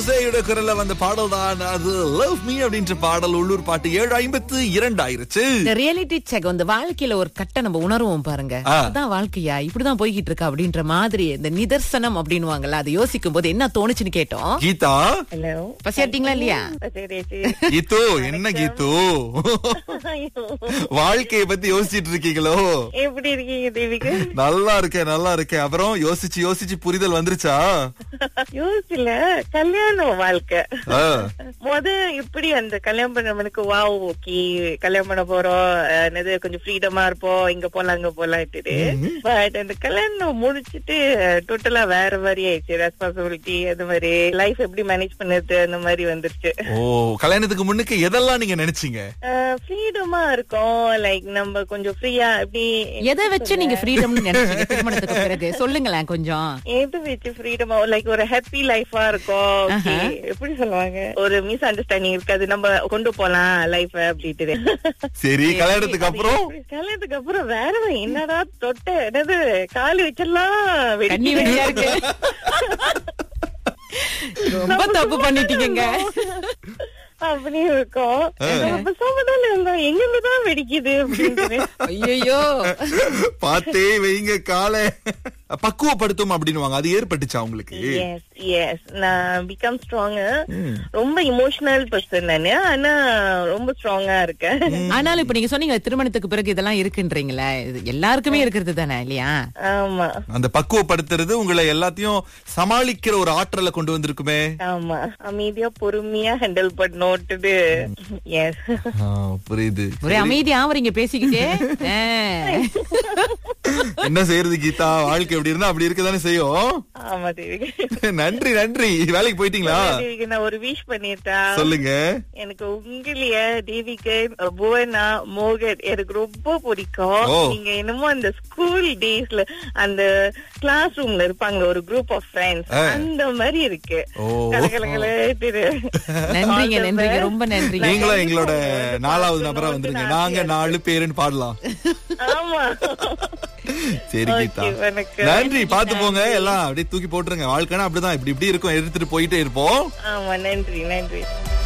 ஜோசேயோட குரல்ல வந்த பாடல் தான் அது லவ் மீ அப்படின்ற பாடல் உள்ளூர் பாட்டு ஏழு ஐம்பத்து இரண்டு ஆயிருச்சு இந்த ரியாலிட்டி செக் வந்து வாழ்க்கையில ஒரு கட்ட நம்ம உணர்வோம் பாருங்க ஆ. அதான் வாழ்க்கையா இப்படிதான் போய்கிட்டு இருக்கா அப்படின்ற மாதிரி இந்த நிதர்சனம் அப்படின்னுவாங்கல்ல அதை யோசிக்கும் போது என்ன தோணுச்சுன்னு கேட்டோம் கீதா ஹலோ பசியாட்டிங்களா இல்லையா சரி கீத்து என்ன கீத்து வாழ்க்கைய பத்தி யோசிச்சிட்டு இருக்கீங்களோ எப்படி இருக்கீங்க தேவிக்கு நல்லா இருக்கேன் நல்லா இருக்கேன் அப்புறம் யோசிச்சு யோசிச்சு புரிதல் வந்துருச்சா யோசிக்கல கல்யாணம் வாழ்க்கை ஆ. முத எப்படி அந்த கல்யாணம் பண்ணவனுக்கு வாவ் ஓகே கல்யாணம் பண்ண போறோம் அஹ், என்னது கொஞ்சம் ஃப்ரீடமா இருப்போம் இங்க போலாம் அங்க போலாம் பட் அந்த கல்யாணம் முடிச்சிட்டு டோட்டலா வேற மாதிரி ஆயிடுச்சு ரெஸ்பான்சிபிலிட்டி அது மாதிரி லைஃப் எப்படி மேனேஜ் பண்ணுறது அந்த மாதிரி வந்துருச்சு ஓ கல்யாணத்துக்கு முன்னுக்கு எதெல்லாம் நீங்க நினைச்சீங்க ஃப்ரீடமா இருக்கும் லைக் நம்ம கொஞ்சம் ஃப்ரீயா எப்படி எதை வச்சு நீங்க ஃப்ரீடம்னு நினைச்சீங்க திருமணத்துக்கு பிறகு சொல்லுங்களேன் கொஞ்சம் எது வச்சு ஃப்ரீடமா லைக் ஒரு ஹாப்பி லைஃபா இருக்கும் okay. எப்படி சொல்லுவாங்க ஒரு மிஸ் அண்டர்ஸ்டாண்டிங் இருக்காது நம்ம கொண்டு போலாம் லைஃப் அப்படின்ட்டு சரி கல்யாணத்துக்கு அப்புறம் கல்யாணத்துக்கு அப்புறம் வேற வழி. என்னடா தொட்ட என்னது காலு வச்செல்லாம் கண்ணி வெடிக்குது. வெடியா இருக்கு ரொம்ப தப்பு பண்ணிட்டீங்க அப்படி இருக்கும் நம்ம சோமதால இருந்தோம் எங்க இருந்துதான் வெடிக்குது அப்படின்னு ஐயோ பார்த்தே வைங்க காலை பக்குவப்படுத்தும் அப்படின்னுவாங்க அது ஏற்பட்டுச்சா உங்களுக்கு எஸ் எஸ் நான் பிகம் ஸ்ட்ராங் ரொம்ப இமோஷனல் பர்சன் நானு ஆனா ரொம்ப ஸ்ட்ராங்கா இருக்கேன் ஆனாலும் இப்ப நீங்க சொன்னீங்க திருமணத்துக்கு பிறகு இதெல்லாம் இருக்குன்றீங்களே இது எல்லாருக்குமே இருக்கிறது தானே இல்லையா ஆமா அந்த பக்குவப்படுத்துறது உங்களை எல்லாத்தையும் சமாளிக்கிற ஒரு ஆற்றலை கொண்டு வந்திருக்குமே ஆமா அமைதியா பொறுமையா ஹேண்டில் பண்ணோட்டுது எஸ் ஆ, புரியுது ஒரே அமைதியா ஆவறீங்க பேசிக்கிட்டே ஆ. என்ன செய்யறது கீதா வாழ்க்கை எப்படி இருந்தா அப்படி இருக்கதானே செய்யும் ஆமா தேவிக்கு நன்றி நன்றி வேலைக்கு போயிட்டீங்களா தேவிக்கு நான் ஒரு விஷ் பண்ணிட்டா சொல்லுங்க எனக்கு உங்களைய தேவிக்கு புவனா மோகன் எனக்கு ரொம்ப பிடிக்கும் ஓ. நீங்க என்னமோ அந்த ஸ்கூல் டேஸ்ல அந்த கிளாஸ் ரூம்ல இருப்பாங்க ஒரு குரூப் ஆஃப் ஃப்ரெண்ட்ஸ் ஆ. அந்த மாதிரி இருக்கு ஓ. கலகலகல திரு. நன்றிங்க All the நன்றிங்க best. ரொம்ப நன்றிங்க நீங்களும் எங்களோட வந்து நாலாவது பார்க்கணும், நபரா வந்து வந்துருங்க நான் நாங்க ஆசையா நாலு பேருன்னு பாடலாம் ஆமா சரி Okay, கீதா வணக்கம். நன்றி பாத்து போங்க எல்லாம் அப்படியே தூக்கி போட்டுருங்க வாழ்க்கைனா அப்படிதான் இப்படி இப்படி இருக்கும் எடுத்துட்டு போயிட்டே இருப்போம் ஆமா நன்றி நன்றி